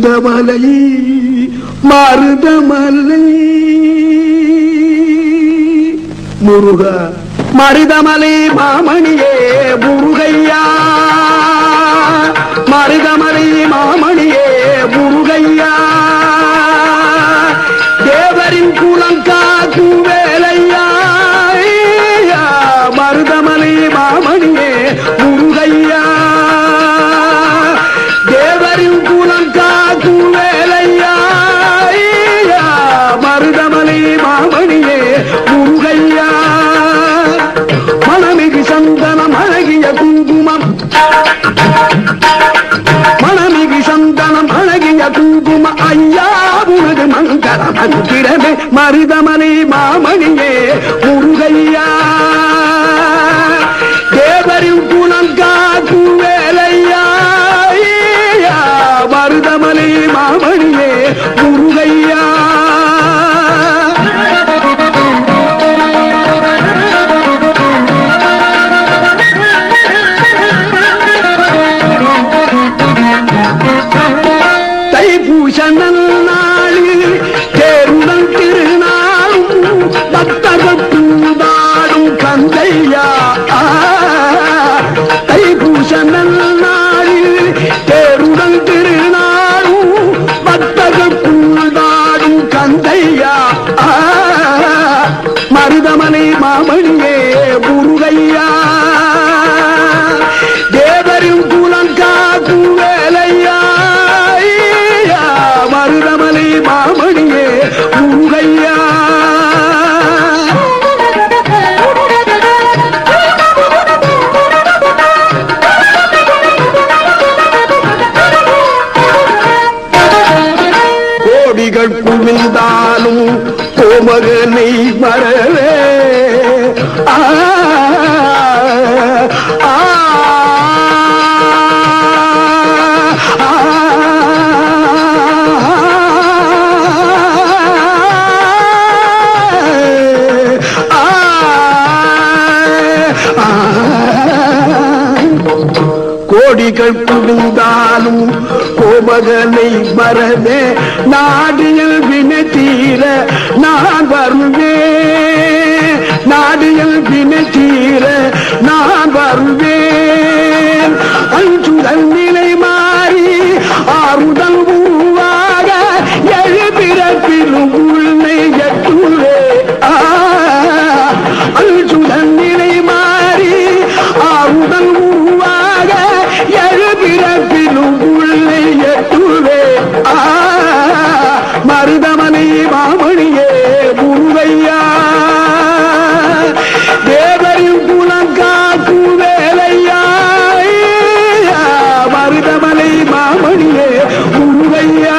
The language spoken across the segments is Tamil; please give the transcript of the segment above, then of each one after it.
மருதமலை மருதமலை முருக மருதமலை மாமணியே முருகையா மருதமலை மாமணியே முருகையா தேவரின் குலம் காக்கும் வேலையா ஐயா, மருதமலை மாமணியே முருகையா தேவரின் குலம் காக்கும் வேலையா ஐயா, மருதமலை மாமணியே முருகையா மணமிகு சந்தனம் அழகிய குங்குமம் மணமிகு சந்தனம் அழகிய குங்கும ஐயா உனது மங்கள மந்திரமே மருதமலை மாமணியே முருகையா தேவரின் குணம் காக்கும் வேலையா ஐயா, மருதமலை மாமணியே முருகையா தைப்பூச நன்னாளில் தேருடன் திருநாளும் பக்தர்கள் பூதாடும் கந்தையா ஆ, தைப்பூச நன்னாளில் தேருடன் திருநாளும் பக்தர்கள் பூதாடும் கந்தையா ஆ, மருதமலை மாமணியே முருகையா தேவரின் குலம் காக்கும் வேலையா ஐயா, மருதமலை மாமணியே முருகையா கோடிகள் குவிந்தாலும் கோமகனை மறவே ஆ, ஆ, ஆ, கோடிகள் குவிந்தாலும் கோமகனை மறவே நாடியல் வினை தீர நான் வருவேன் நாடியல் வினை தீர நான் வருவேன் அஞ்சுதல் நிலை மாறி ஆறுதல் உருவாக எழுபிறப்பிலும் உள்ளே எட்டுவே ஆ அஞ்சுதல் நிலை மாறி ஆறுதல் உருவாக எழுபிறப்பிலும் உள்ளே எட்டுவே ஆ மருதமனை மாமணியே முருகையா தேவரின் குலம் காக்கும் வேலையா ஐயா, மருதமலை மாமணியே முருகையா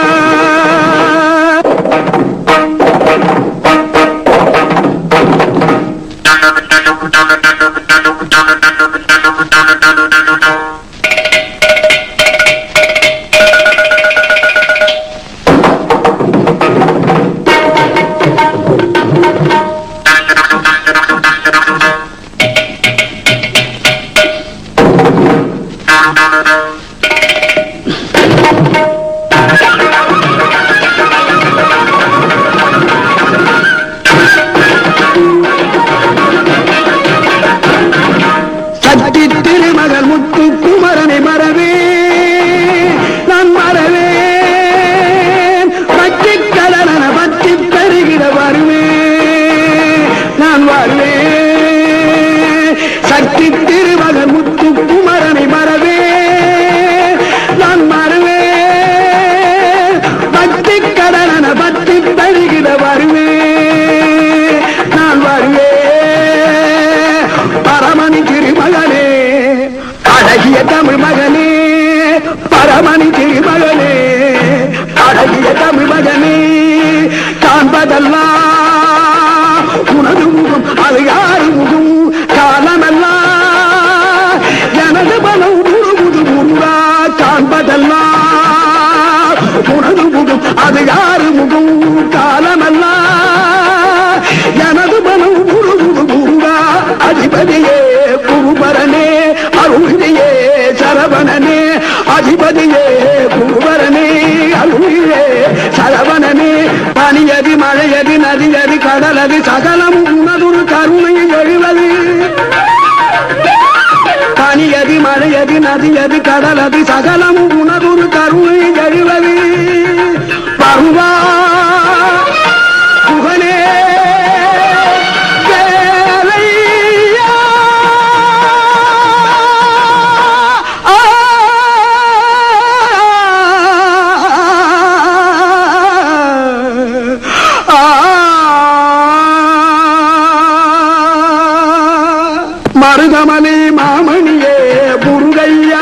சக்தி திருமகள் முத்து குமரனை மறவே நான் மறவேன் பக்தி கடலன பக்தி பெருகிட வருவேன் நான் வருவேன் சக்தி திருமகள் முத்து குமரனை மறவே நான் மறவேன் பக்தி கடலன பக்தி பெருகிட வருவேன் நான் வருவேன் பரமணி திருமகனே அழகிய தமிழ் மகனே பரமணி திருமகனே அழகிய தமிழ் மகனே காண்பதெல்லாம் உனது முகம் அது யாரு முகம் காலமெல்லாம் எனது மனம் முழுமுது முருகா காண்பதெல்லாம் உனது முகம் அது யாரு முகம் காலமெல்லாம் எனது மனம் முழுமுது முருகா அதிபதியே குருபரனே அருளியே சரவணனே அதிபதியே குருபரனே அருள் கடலது சகலம் உனதுரு கருணை எழுவது பனியது மழையது நதியது கடலது சகலம் உனதுரு கருணை எழுவது பருவா புகழே வேலையா. ஆ, ஆ, மருதமணி மாமணியே முருகையா